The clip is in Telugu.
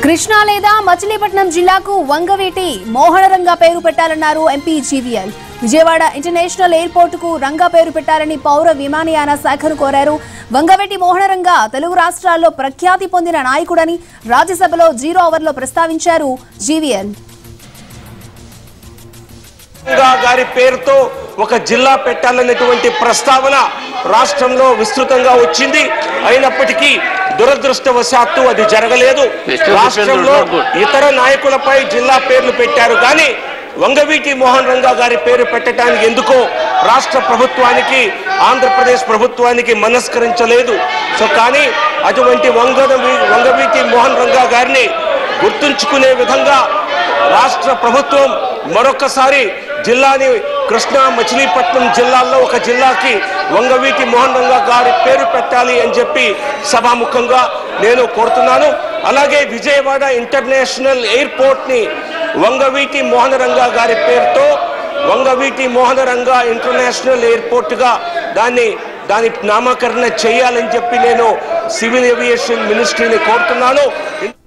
కృష్ణా లేదా మచిలీపట్నం జిల్లాకు వంగవీటి మోహనరంగా పేరు పెట్టాలన్నారు MP GVL Vijayawada international airport కు రంగా పేరు పెట్టాలని పౌర విమానయాన శాఖను కోరారు వంగవీటి మోహనరంగా తెలుగు రాష్ట్రాల్లో ప్రఖ్యాతి పొందిన నాయకుడని రాజ్యసభలో జీరో అవర్లో ప్రస్తావించారు జీవీఎల్ గా గారి పేరుతో ఒక జిల్లా పెట్టాలనేటువంటి ప్రస్తావన రాష్ట్రంలో విస్తృతంగా వచ్చింది అయినప్పటికీ దురదృష్టవశాత్తు అది జరగలేదు రాష్ట్రంలో ఇతర నాయకులపై జిల్లా పేర్లు పెట్టారు కానీ వంగవీటి మోహన్ రంగా గారి పేరు పెట్టడానికి ఎందుకో రాష్ట్ర ప్రభుత్వానికి ఆంధ్రప్రదేశ్ ప్రభుత్వానికి మనస్కరించలేదు సో కానీ అటువంటి వంగ వంగవీటి మోహన్ రంగా గారిని గుర్తుంచుకునే విధంగా రాష్ట్ర ప్రభుత్వం మరొకసారి జిల్లాని కృష్ణా మచిలీపట్నం జిల్లాల్లో ఒక జిల్లాకి వంగవీటి మోహన్ రంగా గారి పేరు పెట్టాలి అని చెప్పి సభాముఖంగా నేను కోరుతున్నాను అలాగే విజయవాడ ఇంటర్నేషనల్ ఎయిర్పోర్ట్ ని వంగవీటి మోహన రంగా గారి పేరుతో వంగవీటి మోహన రంగా ఇంటర్నేషనల్ ఎయిర్పోర్ట్ గా దాన్ని దాని నామకరణ చేయాలని చెప్పి నేను సివిల్ ఏవియేషన్ మినిస్ట్రీని కోరుతున్నాను